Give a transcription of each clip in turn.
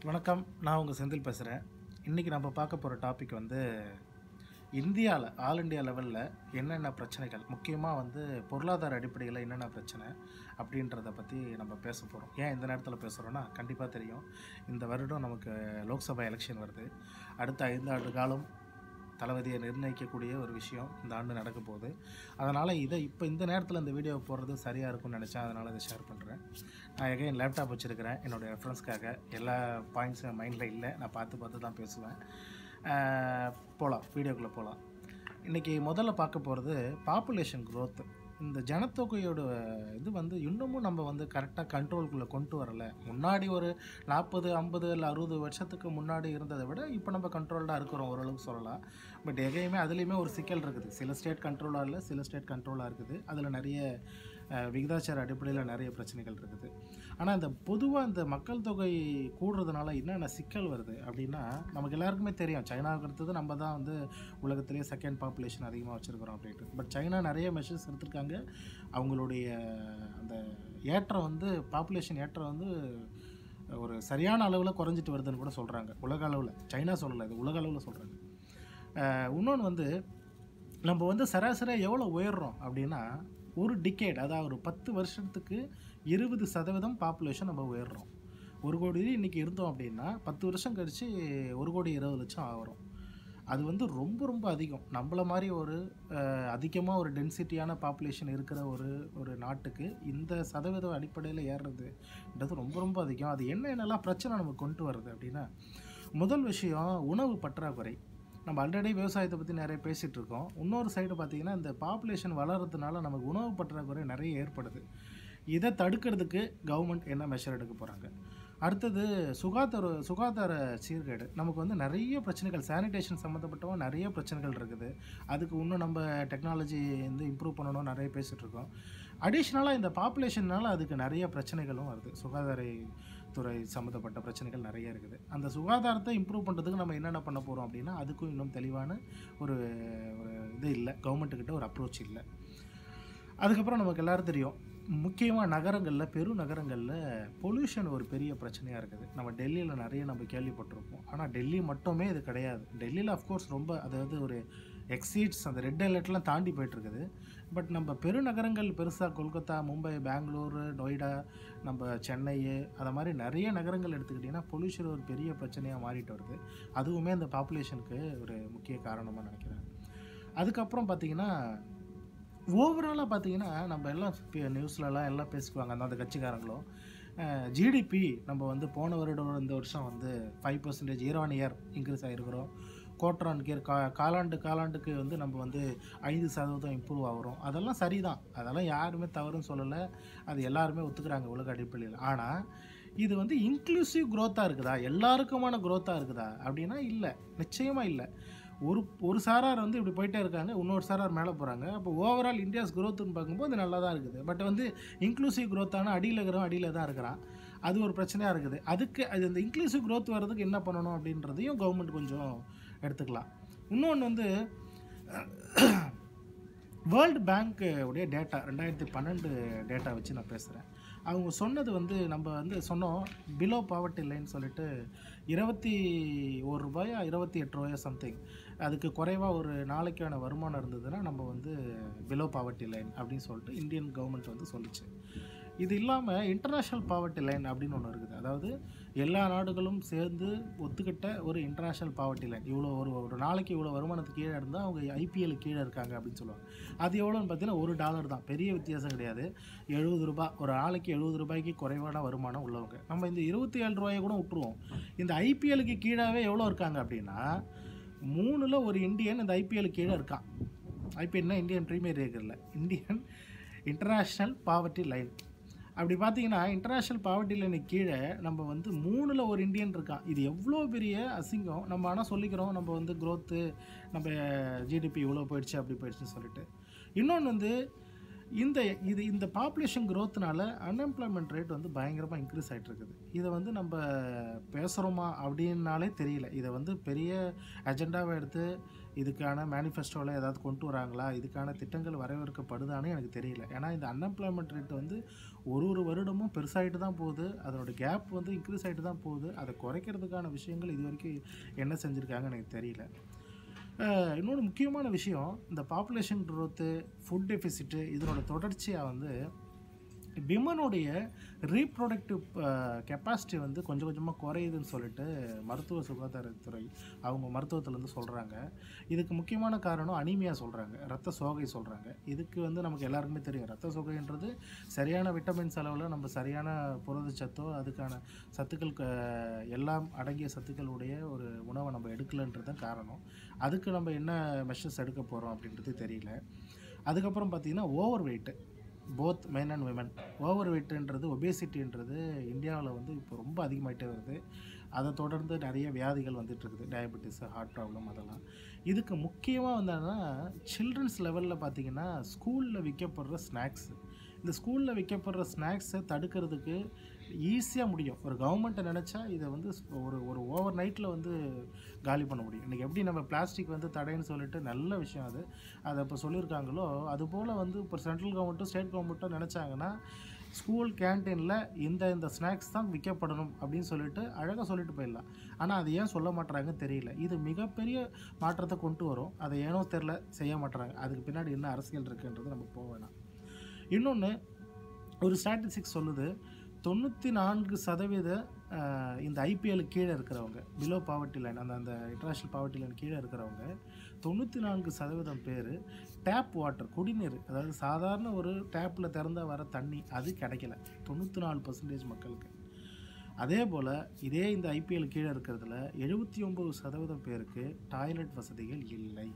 வணக்கம் நான் உங்கள் செந்தில் பேசுகிறேன் இன்றைக்கி நம்ம பார்க்க போகிற டாபிக் வந்து இந்தியாவில் ஆல் இண்டியா லெவலில் என்னென்ன பிரச்சனைகள் முக்கியமாக வந்து பொருளாதார அடிப்படையில் என்னென்ன பிரச்சனை அப்படின்றத பற்றி நம்ம பேச போகிறோம் ஏன் இந்த நேரத்தில் பேசுகிறோன்னா கண்டிப்பாக தெரியும் இந்த வருடம் நமக்கு லோக்சபா எலெக்ஷன் வருது அடுத்த ஐந்து ஆண்டு காலம் தளபதியை நிர்ணயிக்கக்கூடிய ஒரு விஷயம் இந்த ஆண்டு நடக்க போகுது அதனால் இதை இப்போ இந்த நேரத்தில் இந்த வீடியோ போடுறது சரியாக இருக்கும்னு நினச்சேன் அதனால் இதை ஷேர் பண்ணுறேன் நான் எகைன் லேப்டாப் வச்சுருக்கிறேன் என்னுடைய ரெஃபரன்ஸ்க்காக எல்லா பாயிண்ட்ஸும் மைண்டில் இல்லை நான் பார்த்து பார்த்து தான் பேசுவேன் போகலாம் வீடியோக்குள்ளே போகலாம் இன்றைக்கி முதல்ல பார்க்க போகிறது பாப்புலேஷன் growth இந்த ஜனத்தொகையோட இது வந்து இன்னமும் நம்ம வந்து கரெக்டாக கண்ட்ரோல்குள்ளே கொண்டு வரல முன்னாடி ஒரு நாற்பது ஐம்பது இல்லை அறுபது வருஷத்துக்கு முன்னாடி இருந்ததை விட இப்போ நம்ம கண்ட்ரோல்டாக இருக்கிறோம் ஓரளவுக்கு சொல்லலாம் பட் எகையுமே அதுலேயுமே ஒரு சிக்கல் இருக்குது சில ஸ்டேட் கண்ட்ரோலாக இல்லை சில ஸ்டேட் கண்ட்ரோலாக இருக்குது அதில் நிறைய அஹ், விகிதாச்சார அடிப்படையில் நிறைய பிரச்சனைகள் இருக்குது ஆனால் இந்த பொதுவாக இந்த மக்கள் தொகை கூடுறதுனால என்னென்ன சிக்கல் வருது அப்படின்னா நமக்கு எல்லாருக்குமே தெரியும் சைனாவுக்கு அடுத்தது நம்ம தான் வந்து உலகத்திலேயே செகண்ட் பாப்புலேஷன் அதிகமாக வச்சுருக்கிறோம் அப்படின்ட்டு பட் சைனா நிறைய மெஷர்ஸ் எடுத்திருக்காங்க அவங்களுடைய அந்த ஏற்றம் வந்து பாப்புலேஷன் ஏற்றம் வந்து ஒரு சரியான அளவில் குறைஞ்சிட்டு வருதுன்னு கூட சொல்கிறாங்க உலக அளவில் சைனா சொல்லலை இது உலக அளவில் சொல்கிறாங்க இன்னொன்று வந்து நம்ம வந்து சராசரியாக எவ்வளோ உயர்றோம் அப்படின்னா ஒரு டிகேட் அதாவது ஒரு பத்து வருஷத்துக்கு இருபது சதவீதம் பாப்புலேஷன் நம்ம உயர்றோம் ஒரு கோடி இன்றைக்கி இருந்தோம் அப்படின்னா பத்து வருஷம் கழித்து ஒரு கோடி இருபது லட்சம் ஆகிறோம் அது வந்து ரொம்ப ரொம்ப அதிகம் நம்மள மாதிரி ஒரு அதிகமாக ஒரு டென்சிட்டியான பாப்புலேஷன் இருக்கிற ஒரு ஒரு நாட்டுக்கு இந்த சதவீத அடிப்படையில் ஏறுறதுன்றது ரொம்ப ரொம்ப அதிகம் அது என்ன என்னெல்லாம் பிரச்சனை நமக்கு கொண்டு வருது அப்படின்னா முதல் விஷயம் உணவு பற்றாக்குறை நம்ம ஆல்ரெடி விவசாயத்தை பற்றி நிறைய பேசிகிட்டு இருக்கோம் இன்னொரு சைடு பார்த்திங்கன்னா இந்த பாப்புலேஷன் வளர்கிறதுனால நமக்கு உணவு பற்றாக்குறை நிறைய ஏற்படுது இதை தடுக்கிறதுக்கு கவர்மெண்ட் என்ன மெஷர் எடுக்க போகிறாங்க அடுத்தது சுகாதார சுகாதார சீர்கேடு நமக்கு வந்து நிறைய பிரச்சனைகள் சானிடேஷன் சம்மந்தப்பட்டவங்க நிறைய பிரச்சனைகள் இருக்குது அதுக்கு இன்னும் நம்ம டெக்னாலஜி வந்து இம்ப்ரூவ் பண்ணணும் நிறைய பேசிகிட்டு இருக்கோம் அடிஷ்னலாக இந்த பாப்புலேஷன்னால அதுக்கு நிறைய பிரச்சனைகளும் வருது சுகாதார துறை சம்மந்தப்பட்ட பிரச்சனைகள் நிறைய இருக்குது அந்த சுகாதாரத்தை இம்ப்ரூவ் பண்ணுறதுக்கு நம்ம என்னென்ன பண்ண போகிறோம் அப்படின்னா அதுக்கும் இன்னும் தெளிவான ஒரு ஒரு இது இல்லை கவர்மெண்ட்டுக்கிட்ட ஒரு அப்ரோச் இல்லை அதுக்கப்புறம் நமக்கு எல்லாரும் தெரியும் முக்கியமாக நகரங்களில் பெரு நகரங்களில் பொல்யூஷன் ஒரு பெரிய பிரச்சனையாக இருக்குது நம்ம டெல்லியில் நிறைய நம்ம கேள்விப்பட்டிருப்போம் ஆனால் டெல்லி மட்டுமே இது கிடையாது டெல்லியில் அஃப்கோர்ஸ் ரொம்ப அதாவது ஒரு எக்ஸீட்ஸ் அந்த ரெட் அலர்ட்லாம் தாண்டி போயிட்டுருக்குது பட் நம்ம பெருநகரங்கள் பெருசாக கொல்கத்தா மும்பை பெங்களூரு நொய்டா நம்ம சென்னை அதை மாதிரி நிறைய நகரங்கள் எடுத்துக்கிட்டிங்கன்னா பொல்யூஷன் ஒரு பெரிய பிரச்சனையாக மாறிட்டு வருது அதுவுமே இந்த பாப்புலேஷனுக்கு ஒரு முக்கிய காரணமாக நினைக்கிறேன் அதுக்கப்புறம் பார்த்திங்கன்னா ஓவராலாக பார்த்தீங்கன்னா நம்ம எல்லாம் நியூஸ்லலாம் எல்லாம் பேசிக்குவாங்க அந்த அந்த கட்சிக்காரங்களும் ஜிடிபி நம்ம வந்து போன வருடம் இந்த வருஷம் வந்து five percentage year on year increase ஆகிருக்கிறோம் குவார்டர் ஆன் இயர் கா காலாண்டு காலாண்டுக்கு வந்து நம்ம வந்து ஐந்து சதவீதம் இம்ப்ரூவ் ஆகிறோம் அதெல்லாம் சரிதான் அதெல்லாம் யாருமே தவறுன்னு சொல்லலை அது எல்லாருமே ஒத்துக்கிறாங்க உலக அடிப்படையில் ஆனால் இது வந்து இன்க்ளூசிவ் க்ரோத்தாக இருக்குதா எல்லாருக்குமான க்ரோத்தாக இருக்குதா அப்படின்னா இல்லை நிச்சயமாக இல்லை ஒரு ஒரு சாரார் வந்து இப்படி போயிட்டே இருக்காங்க இன்னொரு சாரார் மேலே போகிறாங்க அப்போ ஓவரால் இந்தியாஸ் க்ரோத்துன்னு பார்க்கும்போது நல்லா தான் இருக்குது பட் வந்து இன்க்ளூசிவ் க்ரோத்தான அடியில் இருக்கிறவன் அடியில் தான் இருக்கிறான் அது ஒரு பிரச்சனையாக இருக்குது அதுக்கு அது அந்த இன்க்ளூசிவ் க்ரோத் வர்றதுக்கு என்ன பண்ணணும் அப்படின்றதையும் கவர்மெண்ட் கொஞ்சம் எடுத்துக்கலாம் இன்னொன்று வந்து வேர்ல்டு பேங்க்கு உடைய டேட்டா ரெண்டாயிரத்தி பன்னெண்டு டேட்டா வச்சு நான் பேசுகிறேன் அவங்க சொன்னது வந்து நம்ம வந்து சொன்னோம் பிலோ பாவர்ட்டி லைன் சொல்லிட்டு இருபத்தி ஒரு ரூபாயா இருபத்தி எட்டு ரூபாயா சம்திங் அதுக்கு குறைவாக ஒரு நாளைக்கான வருமானம் இருந்ததுன்னா நம்ம வந்து பிலோ பாவர்ட்டி லைன் அப்படின்னு சொல்லிட்டு இந்தியன் கவர்மெண்ட் வந்து சொல்லிச்சு இது இல்லாமல் இன்டர்நேஷ்னல் பாவர்ட்டி லைன் அப்படின்னு ஒன்று இருக்குது அதாவது எல்லா நாடுகளும் சேர்ந்து ஒத்துக்கிட்ட ஒரு இன்டர்நேஷ்னல் பாவர்ட்டி லைன் இவ்வளோ ஒரு ஒரு நாளைக்கு இவ்வளோ வருமானத்துக்கு கீழே இருந்தால் அவங்க ஐபிஎல் கீழே இருக்காங்க அப்படின்னு சொல்லுவாங்க அது எவ்வளோன்னு பார்த்தீங்கன்னா ஒரு டாலர் தான் பெரிய வித்தியாசம் கிடையாது எழுபது ரூபாய் ஒரு நாளைக்கு எழுபது ரூபாய்க்கு குறைவான வருமானம் உள்ளவங்க நம்ம இந்த இருபத்தி ஏழு ரூபாயை கூட விட்டுருவோம் இந்த ஐபிஎலுக்கு கீழாவே எவ்வளோ இருக்காங்க அப்படின்னா மூணில் ஒரு இந்தியன் இந்த ஐபிஎல் கீழே இருக்கான் ஐபிஎல்னா இந்தியன் ப்ரீமியர் லீக் இல்லை இந்தியன் இன்டர்நேஷ்னல் பாவர்ட்டி லைன் அப்படி பார்த்தீங்கன்னா இன்டர்நேஷ்னல் பாவர்ட்டி லைனுக்கு கீழே நம்ம வந்து மூணில் ஒரு இந்தியன் இருக்கான் இது எவ்வளோ பெரிய அசிங்கம் நம்ம ஆனால் சொல்லிக்கிறோம் நம்ம வந்து க்ரோத்து நம்ம ஜிடிபி இவ்வளோ போயிடுச்சு அப்படி போயிடுச்சுன்னு சொல்லிட்டு இன்னொன்று வந்து இந்த இது இந்த பாப்புலேஷன் க்ரோத்னால அன்எம்ப்ளாய்மெண்ட் ரேட் வந்து பயங்கரமாக இன்க்ரீஸ் ஆகிட்டு இருக்குது இதை வந்து நம்ம பேசுகிறோமா அப்படின்னாலே தெரியல இதை வந்து பெரிய அஜெண்டாவை எடுத்து இதுக்கான மேனிஃபெஸ்டோவில் ஏதாவது கொண்டு வராங்களா இதுக்கான திட்டங்கள் வரவேற்கப்படுதான்னு எனக்கு தெரியல ஏன்னா இந்த அன்எம்ப்ளாய்மெண்ட் ரேட் வந்து ஒரு ஒரு வருடமும் பெருசாகிட்டு தான் போகுது அதனோட கேப் வந்து இன்க்ரீஸ் ஆகிட்டு தான் போகுது அதை குறைக்கிறதுக்கான விஷயங்கள் இது வரைக்கும் என்ன செஞ்சுருக்காங்கன்னு எனக்கு தெரியல இன்னொன்று முக்கியமான விஷயம் இந்த பாப்புலேஷன் க்ரோத்து ஃபுட் டெஃபிசிட்டு இதனோட தொடர்ச்சியாக வந்து விமனுடைய ரீப்ரொடக்டிவ் கெப்பாசிட்டி வந்து கொஞ்சம் கொஞ்சமாக குறையுதுன்னு சொல்லிட்டு மருத்துவ சுகாதாரத்துறை அவங்க மருத்துவத்திலேருந்து சொல்கிறாங்க இதுக்கு முக்கியமான காரணம் அனீமியா சொல்கிறாங்க ரத்த சோகை சொல்கிறாங்க இதுக்கு வந்து நமக்கு எல்லாருக்குமே தெரியும் ரத்த சோகைன்றது சரியான விட்டமின்ஸ் அளவில் நம்ம சரியான புரதச்சத்தோ அதுக்கான சத்துக்கள் க- எல்லாம் அடங்கிய சத்துக்களுடைய ஒரு உணவை நம்ம எடுக்கலன்றது தான் காரணம் அதுக்கு நம்ம என்ன மெஷர்ஸ் எடுக்க போகிறோம் அப்படின்றது தெரியல அதுக்கப்புறம் பார்த்திங்கன்னா over weight both men and women over வெயிட்டுன்றது ஒபேசிட்டின்றது இந்தியாவில் வந்து இப்போ ரொம்ப அதிகமாகிட்டே வருது அதை தொடர்ந்து நிறைய வியாதிகள் வந்துட்டு இருக்குது டயபெட்டிஸ் ஹார்ட் ப்ராப்ளம் அதெல்லாம் இதுக்கு முக்கியமாக வந்தோன்னா சில்ட்ரன்ஸ் லெவலில் பார்த்தீங்கன்னா ஸ்கூலில் விற்கப்படுற ஸ்நாக்ஸ் இந்த ஸ்கூலில் விற்கப்படுற ஸ்நாக்ஸை தடுக்கிறதுக்கு ஈஸியாக முடியும் ஒரு கவர்மெண்ட்டை நினச்சா இதை வந்து ஒரு ஒரு ஓவர் நைட்டில் வந்து காலி பண்ண முடியும் இன்றைக்கி எப்படி நம்ம பிளாஸ்டிக் வந்து தடைன்னு சொல்லிட்டு நல்ல விஷயம் அது அதை இப்போ சொல்லியிருக்காங்களோ அதுபோல் வந்து இப்போ சென்ட்ரல் கவர்மெண்ட்டும் ஸ்டேட் கவர்மெண்ட்டும் நினச்சாங்கன்னா ஸ்கூல் கேன்டீனில் இந்த இந்த ஸ்நாக்ஸ் தான் விற்கப்படணும் அப்படின்னு சொல்லிட்டு அழகாக சொல்லிட்டு போயிடலாம் ஆனால் அது ஏன் சொல்ல மாட்றாங்கன்னு தெரியல இது மிகப்பெரிய மாற்றத்தை கொண்டு வரும் அதை ஏனோ தெரில செய்ய மாட்றாங்க அதுக்கு பின்னாடி என்ன அரசியல் இருக்குன்றது நம்ம போக வேணாம் இன்னொன்று ஒரு ஸ்டாட்டிஸ்டிக்ஸ் சொல்லுது தொண்ணூற்றி நான்கு சதவீத அஹ், இந்த ஐபிஎல் கீழே இருக்கிறவங்க பிலோ பாவர்ட்டி லைன் அந்த அந்த இன்டர்நேஷ்னல் பாவர்ட்டி லைன் கீழே இருக்கிறவங்க தொண்ணூற்றி நான்கு சதவீதம் பேர் டேப் வாட்டர் குடிநீர் அதாவது சாதாரண ஒரு டேப்பில் திறந்தா வர தண்ணி அது கிடைக்கல தொண்ணூற்றி நாலு பர்சன்டேஜ் மக்களுக்கு அதே போல் இதே இந்த ஐபிஎல் கீழே இருக்கிறதுல எழுபத்தி ஒம்பது சதவீதம் பேருக்கு டாய்லெட் வசதிகள் இல்லை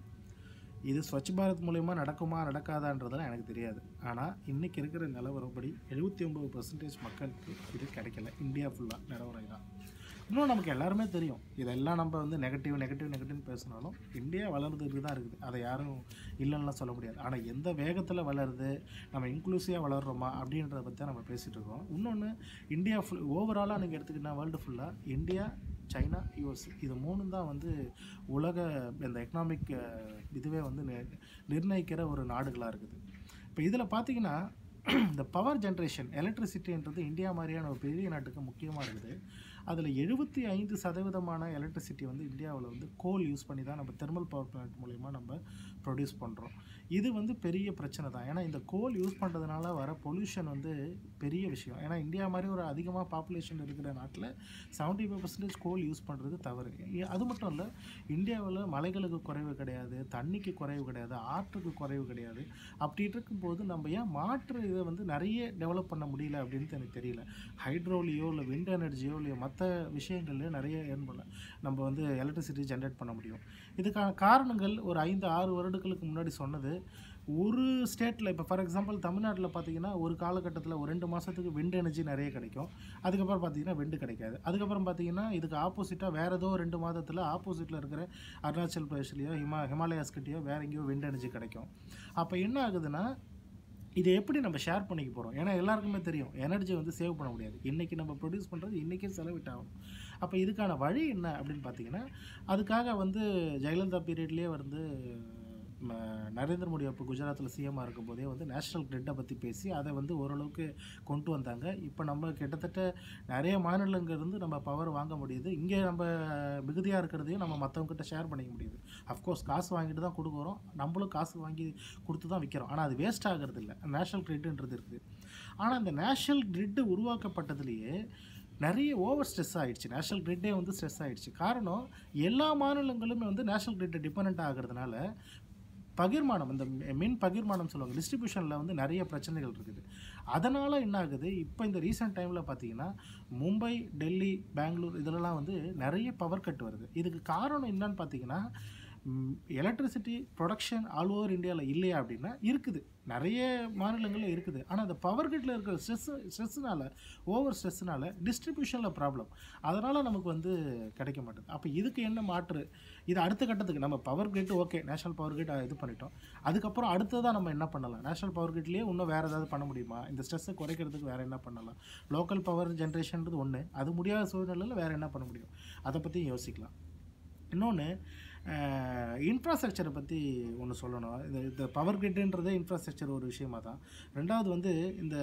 இது ஸ்வச் பாரத் மூலயமா நடக்குமா நடக்காதான்றதெல்லாம் எனக்கு தெரியாது ஆனால் இன்றைக்கி இருக்கிற நிலவரப்படி எழுபத்தி ஒம்பது பர்சன்டேஜ் மக்களுக்கு இது கிடைக்கல இந்தியா ஃபுல்லாக நிலவரம் தான் இன்னும் நமக்கு எல்லாருமே தெரியும் இதெல்லாம் நம்ம வந்து நெகட்டிவ் நெகட்டிவ் நெகட்டிவ்னு பேசினாலும் இந்தியா வளர்ந்துட்டு தான் இருக்குது அதை யாரும் இல்லைன்னுலாம் சொல்ல முடியாது ஆனால் எந்த வேகத்தில் வளருது நம்ம இன்க்ளூசிவாக வளர்கிறோமா அப்படின்றத பற்றி தான் நம்ம பேசிகிட்டு இருக்கோம் இன்னொன்று இந்தியா ஃபுல் ஓவராலாக நீங்கள் எடுத்துக்கிட்டா வேர்ல்டு ஃபுல்லாக இந்தியா சைனா யூஎஸ் இது மூணும் தான் வந்து உலக இந்த எக்கனாமிக் இதுவே வந்து நி- நிர்ணயிக்கிற ஒரு நாடுகளாக இருக்குது இப்போ இதில் பார்த்தீங்கன்னா இந்த பவர் ஜென்ரேஷன் எலக்ட்ரிசிட்டின்றது இந்தியா மாதிரியான ஒரு பெரிய நாட்டுக்கு முக்கியமாக இருக்குது அதில் எழுபத்தி ஐந்து சதவீதமான எலக்ட்ரிசிட்டி வந்து இந்தியாவில் வந்து கோல் யூஸ் பண்ணி தான் நம்ம தெர்மல் பவர் பிளான்ட் மூலிமா நம்ம ப்ரொடியூஸ் பண்ணுறோம் இது வந்து பெரிய பிரச்சனை தான் ஏன்னா இந்த கோல் யூஸ் பண்ணுறதுனால வர பொல்யூஷன் வந்து பெரிய விஷயம் ஏன்னா இந்தியா மாதிரி ஒரு அதிகமாக பாப்புலேஷன் இருக்கிற நாட்டில் seventy five percentage coal use பண்ணுறது தவறு இ- அது மட்டும் இல்லை இந்தியாவில் மலைகளுக்கு குறைவு கிடையாது தண்ணிக்கு குறைவு கிடையாது ஆற்றுக்கு குறைவு கிடையாது அப்படி இருக்கும்போது நம்ம ஏன் மாற்று இதை வந்து நிறைய டெவலப் பண்ண முடியல அப்படின்ட்டு எனக்கு தெரியல ஹைட்ரோலியோ இல்லை விண்ட் எனர்ஜியோ இல்லை மற்ற விஷயங்கள்லையோ நிறைய ஏர்ன் பண்ண நம்ம வந்து எலக்ட்ரிசிட்டி ஜென்ரேட் பண்ண முடியும் இதுக்கான காரணங்கள் ஒரு ஐந்து ஆறு வருடங்களுக்கு முன்னாடி சொன்னது ஒரு ஸ்டேட்டில் இப்போ ஃபார் எக்ஸாம்பிள் தமிழ்நாட்டில் பார்த்தீங்கன்னா ஒரு காலகட்டத்தில் ஒரு ரெண்டு மாதத்துக்கு விண்ட் எனர்ஜி நிறைய கிடைக்கும் அதுக்கப்புறம் பார்த்தீங்கன்னா விண்டு கிடைக்காது அதுக்கப்புறம் பார்த்தீங்கன்னா இதுக்கு ஆப்போசிட்டாக வேறு ஏதோ ரெண்டு மாதத்தில் ஆப்போசிட்டில் இருக்கிற அருணாச்சல் பிரதேஷ்லேயோ ஹிமா ஹிமாலயாஸ்கிட்டயோ வேற எங்கேயோ விண்ட் எனர்ஜி கிடைக்கும் அப்போ என்ன ஆகுதுன்னா இதை எப்படி நம்ம ஷேர் பண்ணிக்க போகிறோம் ஏன்னா எல்லாருக்குமே தெரியும் எனர்ஜி வந்து சேவ் பண்ண முடியாது இன்றைக்கி நம்ம ப்ரொடியூஸ் பண்ணுறது இன்றைக்கே செலவிட்டாகும் அப்போ இதுக்கான வழி என்ன அப்படின்னு பார்த்தீங்கன்னா அதுக்காக வந்து ஜெயலலிதா பீரியட்லேயே வந்து ம, நரேந்திர மோடி அப்போ குஜராத்தில் சிஎம்மாக இருக்கும் போதே வந்து நேஷ்னல் கிரிட்டை பற்றி பேசி அதை வந்து ஓரளவுக்கு கொண்டு வந்தாங்க இப்போ நம்ம கிட்டத்தட்ட நிறைய மாநிலங்கள் இருந்து நம்ம பவர் வாங்க முடியுது இங்கே நம்ம மிகுதியாக இருக்கிறதையும் நம்ம மற்றவங்ககிட்ட ஷேர் பண்ணிக்க முடியுது அஃப்கோர்ஸ் காசு வாங்கிட்டு தான் கொடுக்குறோம் நம்மளும் காசு வாங்கி கொடுத்து தான் விற்கிறோம் ஆனால் அது வேஸ்ட் ஆகிறது இல்லை நேஷ்னல் கிரிட்டுன்றது இருக்குது ஆனால் இந்த நேஷ்னல் கிரிட்டு உருவாக்கப்பட்டதுலேயே நிறைய ஓவர் ஸ்ட்ரெஸ் ஆயிடுச்சு நேஷ்னல் கிரிட்டே வந்து ஸ்ட்ரெஸ் ஆயிடுச்சு காரணம் எல்லா மாநிலங்களுமே வந்து நேஷ்னல் கிரிட்டை டிபெண்ட் ஆகிறதுனால பகிர்மானம் இந்த மின் பகிர்மானம் சொல்லுவாங்க டிஸ்ட்ரிபியூஷனில் வந்து நிறைய பிரச்சனைகள் இருக்குது அதனால் என்ன ஆகுது இப்போ இந்த ரீசெண்ட் டைமில் பார்த்தீங்கன்னா மும்பை டெல்லி பெங்களூர் இதிலலாம் வந்து நிறைய பவர் கட் வருது இதுக்கு காரணம் என்னன்னு பார்த்தீங்கன்னா எலக்ட்ரிசிட்டி ப்ரொடக்ஷன் ஆல் ஓவர் இந்தியாவில் இல்லையா அப்படின்னா இருக்குது நிறைய மாநிலங்களில் இருக்குது ஆனால் அந்த பவர் கட்டில் இருக்கிற ஸ்ட்ரெஸ் ஸ்ட்ரெஸ்ஸுனால ஓவர் ஸ்ட்ரெஸ்ஸுனால டிஸ்ட்ரிபியூஷனில் ப்ராப்ளம் அதனால் நமக்கு வந்து கிடைக்க மாட்டேது அப்போ இதுக்கு என்ன மாற்று இது அடுத்த கட்டத்துக்கு நம்ம power grid okay national power grid இது பண்ணிட்டோம் அதுக்கப்புறம் அடுத்ததாக நம்ம என்ன பண்ணலாம் நேஷனல் பவர் கிரிட்லேயே இன்னும் வேறு ஏதாவது பண்ண முடியுமா இந்த ஸ்ட்ரெஸ்ஸை குறைக்கிறதுக்கு வேறு என்ன பண்ணலாம் லோக்கல் பவர் ஜென்ரேஷன்றது ஒன்று அது முடியாத சூழ்நிலையில் வேறு என்ன பண்ண முடியும் அதை பற்றியும் யோசிக்கலாம் இன்னொன்று இன்ஃப்ராஸ்ட்ரக்சரை பற்றி ஒன்று சொல்லணும் இந்த இந்த பவர் கிரிட்டுன்றதே இன்ஃப்ராஸ்ட்ரக்சர் ஒரு விஷயமா தான் ரெண்டாவது வந்து இந்த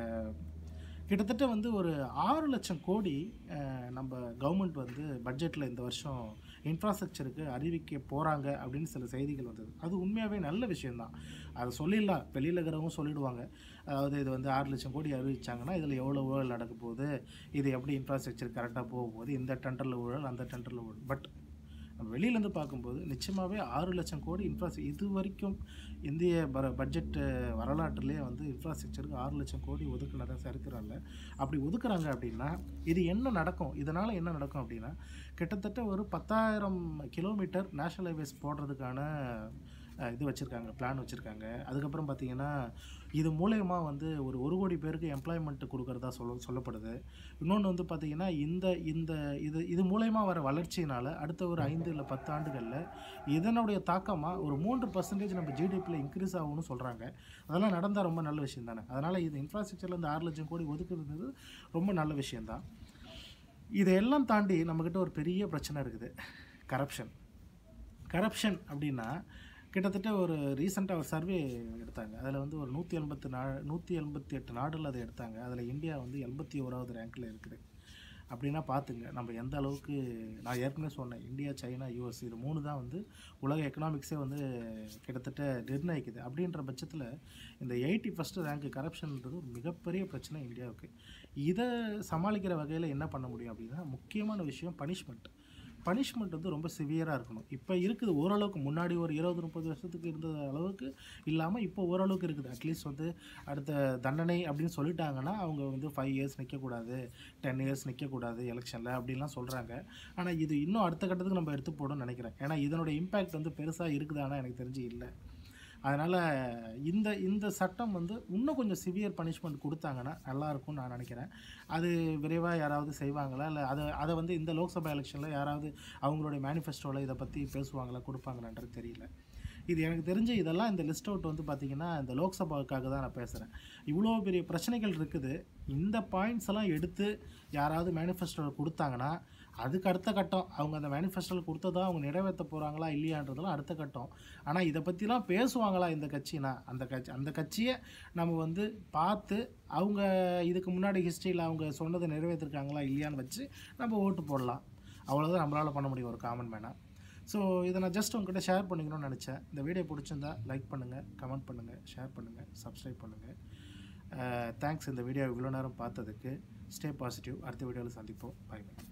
கிட்டத்தட்ட வந்து ஒரு ஆறு லட்சம் கோடி அஹ், நம்ம கவர்மெண்ட் வந்து பட்ஜெட்டில் இந்த வருஷம் இன்ஃப்ராஸ்ட்ரக்சருக்கு அறிவிக்க போகிறாங்க அப்படின்னு சில செய்திகள் வந்தது அது உண்மையாகவே நல்ல விஷயம்தான் அதை சொல்லிடலாம் வெளியில் இருக்கிறவங்க சொல்லிடுவாங்க அதாவது இது வந்து ஆறு லட்சம் கோடி அறிவிச்சாங்கன்னா இதில் எவ்வளோ ஊழல் நடக்க போகுது இது எப்படி இன்ஃப்ராஸ்ட்ரக்சர் கரெக்டாக போக போகுது இந்த டெண்டரில் ஊழல் அந்த டெண்டரில் ஊழல் பட் நம்ம வெளியிலேருந்து பார்க்கும்போது நிச்சயமாகவே ஆறு லட்சம் கோடி இன்ஃப்ராஸ் இது வரைக்கும் இந்திய ப பட்ஜெட் வரலாற்றுலேயே வந்து இன்ஃப்ராஸ்ட்ரக்சருக்கு ஆறு லட்சம் கோடி ஒதுக்குனதாக சரித்திரம்ல அப்படி ஒதுக்குறாங்க அப்படின்னா இது என்ன நடக்கும் இதனால் என்ன நடக்கும் அப்படின்னா கிட்டத்தட்ட ஒரு பத்தாயிரம் கிலோமீட்டர் நேஷனல் ஹைவேஸ் போடுறதுக்கான அஹ், இது வச்சுருக்காங்க பிளான் வச்சுருக்காங்க அதுக்கப்புறம் பார்த்தீங்கன்னா இது மூலயமா வந்து ஒரு ஒரு கோடி பேருக்கு எம்ப்ளாய்மெண்ட் கொடுக்கறதா சொல்ல சொல்லப்படுது இன்னொன்று வந்து பார்த்திங்கன்னா இந்த இந்த இது இது மூலயமா வர வளர்ச்சியினால் அடுத்த ஒரு ஐந்து இல்லை பத்து ஆண்டுகளில் இதனுடைய தாக்கமாக ஒரு மூன்று பர்சன்டேஜ் நம்ம ஜிடிபியில் இன்க்ரீஸ் ஆகும்னு சொல்கிறாங்க அதெல்லாம் நடந்தால் ரொம்ப நல்ல விஷயம் தானே அதனால் இது இன்ஃப்ராஸ்ட்ரக்சரில் இந்த ஆறு லட்சம் கோடி ஒதுக்குறது ரொம்ப நல்ல விஷயந்தான் இதையெல்லாம் தாண்டி நம்மக்கிட்ட ஒரு பெரிய பிரச்சனை இருக்குது கரப்ஷன் கரப்ஷன் அப்படின்னா கிட்டத்தட்ட ஒரு ரீசெண்டாக ஒரு சர்வே எடுத்தாங்க அதில் வந்து ஒரு நூற்றி எண்பத்து நா நூற்றி எண்பத்தி எட்டு நாடுகள் அதை எடுத்தாங்க அதில் இந்தியா வந்து எண்பத்தி ஓராவது ரேங்க்கில் இருக்குது அப்படின்னா பார்த்துங்க நம்ம எந்த அளவுக்கு நான் ஏற்கனவே சொன்னேன் இந்தியா சைனா யூஎஸ் இது மூணு தான் வந்து உலக எக்கனாமிக்ஸே வந்து கிட்டத்தட்ட நிர்ணயிக்குது அப்படின்ற பட்சத்தில் இந்த எயிட்டி ஃபஸ்ட்டு ரேங்க் கரப்ஷன்ன்றது ஒரு மிகப்பெரிய பிரச்சனை இந்தியாவுக்கு இதை சமாளிக்கிற வகையில் என்ன பண்ண முடியும் அப்படின்னா முக்கியமான விஷயம் பனிஷ்மெண்ட் பனிஷ்மெண்ட் வந்து ரொம்ப சிவியராக இருக்கணும் இப்போ இருக்குது ஓரளவுக்கு முன்னாடி ஒரு இருபது முப்பது வருஷத்துக்கு இருந்த அளவுக்கு இல்லாமல் இப்போ ஓரளவுக்கு இருக்குது அட்லீஸ்ட் வந்து அடுத்த தண்டனை அப்படின்னு சொல்லிட்டாங்கன்னா அவங்க வந்து ஃபைவ் இயர்ஸ் நிற்கக்கூடாது டென் இயர்ஸ் நிற்கக்கூடாது எலெக்ஷனில் அப்படின்லாம் சொல்கிறாங்க ஆனால் இது இன்னும் அடுத்த கட்டத்துக்கு நம்ம எடுத்து போடணும்னு நினைக்கிறேன் ஏன்னா இதனோட இம்பேக்ட் வந்து பெருசாக இருக்குதானா எனக்கு தெரிஞ்சு இல்லை அதனால் இந்த இந்த சட்டம் வந்து இன்னும் கொஞ்சம் சிவியர் பனிஷ்மெண்ட் கொடுத்தாங்கன்னா நல்லா இருக்கும்னு நான் நினைக்கிறேன் அது விரைவாக யாராவது செய்வாங்களா இல்லை அதை அதை வந்து இந்த லோக்சபா எலெக்ஷனில் யாராவது அவங்களுடைய மேனிஃபெஸ்டோவில் இதை பற்றி பேசுவாங்களா கொடுப்பாங்களான்றது தெரியல இது எனக்கு தெரிஞ்சு இதெல்லாம் இந்த லிஸ்ட் அவுட் வந்து பார்த்திங்கன்னா இந்த லோக்சபாவுக்காக தான் நான் பேசுகிறேன் இவ்வளோ பெரிய பிரச்சனைகள் இருக்குது இந்த பாயிண்ட்ஸ் எல்லாம் எடுத்து யாராவது மேனிஃபெஸ்டோவில் கொடுத்தாங்கன்னா அதுக்கு அடுத்த கட்டம் அவங்க அந்த மேனிஃபெஸ்டோவில் கொடுத்ததா அவங்க நிறைவேற்ற போகிறாங்களா இல்லையான்றதெல்லாம் அடுத்த கட்டம் ஆனால் இதை பற்றிலாம் பேசுவாங்களா இந்த கட்சினா அந்த கட்சி அந்த கட்சியை நம்ம வந்து பார்த்து அவங்க இதுக்கு முன்னாடி ஹிஸ்ட்ரியில் அவங்க சொன்னதை நிறைவேற்றிருக்காங்களா இல்லையான்னு வச்சு நம்ம ஓட்டு போடலாம் அவ்வளோதான் நம்மளால் பண்ண முடியும் ஒரு காமன் மேனாக ஸோ இதை நான் ஜஸ்ட் உங்ககிட்ட ஷேர் பண்ணிக்கணும்னு நினச்சேன் இந்த வீடியோ பிடிச்சிருந்தா லைக் பண்ணுங்கள் கமெண்ட் பண்ணுங்கள் ஷேர் பண்ணுங்கள் சப்ஸ்கிரைப் பண்ணுங்கள் தேங்க்ஸ் இந்த வீடியோ இவ்வளோ நேரம் பார்த்ததுக்கு ஸ்டே பாசிட்டிவ் அடுத்த வீடியோவில் சந்திப்போம் பை பை